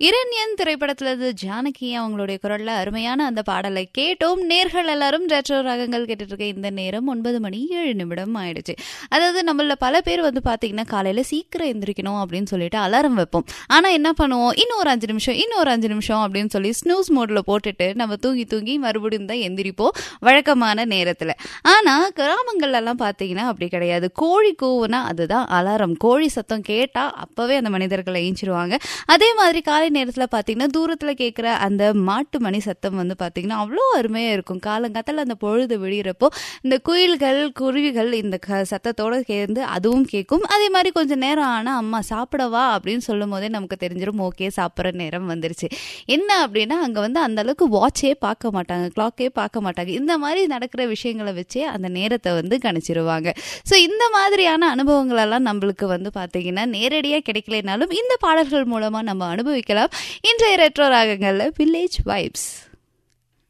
இரண்யன் திரைப்படத்துல இருந்து ஜானகி அவங்களுடைய குரல்ல அருமையான அந்த பாடலை கேட்டோம் நேர்கள் எல்லாரும் ரெட்ரோ ராகங்கள் கேட்டுட்டு இருக்க இந்த நேரம் ஒன்பது மணி ஏழு நிமிடம் ஆயிடுச்சு அதாவது நம்மள பல பேர் வந்து பாத்தீங்கன்னா காலையில சீக்கிரம் எந்திரிக்கணும் அப்படின்னு சொல்லிட்டு அலாரம் வைப்போம் ஆனா என்ன பண்ணுவோம் இன்னும் ஒரு அஞ்சு நிமிஷம் இன்னும் ஒரு அஞ்சு நிமிஷம் அப்படின்னு சொல்லி ஸ்னூஸ் மோட்ல போட்டுட்டு நம்ம தூங்கி தூங்கி மறுபடியும் தான் எந்திரிப்போம் வழக்கமான நேரத்துல ஆனா கிராமங்கள்ல எல்லாம் பாத்தீங்கன்னா அப்படி கிடையாது கோழி கூவுனா அதுதான் அலாரம் கோழி சத்தம் கேட்டா அப்பவே அந்த மனிதர்களை ஏஞ்சிருவாங்க அதே மாதிரி காலை நேரத்துல பாத்தீங்கன்னா தூரத்துல கேட்குற அந்த மாட்டு மணி சத்தம் வந்து பாத்தீங்கன்னா அவ்வளோ அருமையா இருக்கும் காலங்காத்தால அந்த பொழுது விடிகிறப்போ இந்த குயில்கள் குருவிகள் இந்த க- சத்தத்தோட சேர்ந்து அதுவும் கேட்கும் அதே மாதிரி கொஞ்சம் நேரம் ஆனா அம்மா சாப்பிடவா அப்படின்னு சொல்லும் போதே நமக்கு தெரிஞ்சிடும் ஓகே சாப்பிட்ற நேரம் வந்துருச்சு என்ன அப்படின்னா அங்க வந்து அந்த அளவுக்கு வாட்சே பார்க்க மாட்டாங்க கிளாக்கே பார்க்க மாட்டாங்க இந்த மாதிரி நடக்கிற விஷயங்களை வச்சே அந்த நேரத்தை வந்து கணிச்சிருவாங்க ஸோ இந்த மாதிரியான அனுபவங்கள் எல்லாம் நம்மளுக்கு வந்து பார்த்தீங்கன்னா நேரடியாக கிடைக்கலனாலும் இந்த பாடல்கள் மூலமா நம்ம அனுபவிக்கலாம் இன்றைய ரெட்ரோ ராகங்கள்ல வில்லேஜ் வைப்ஸ்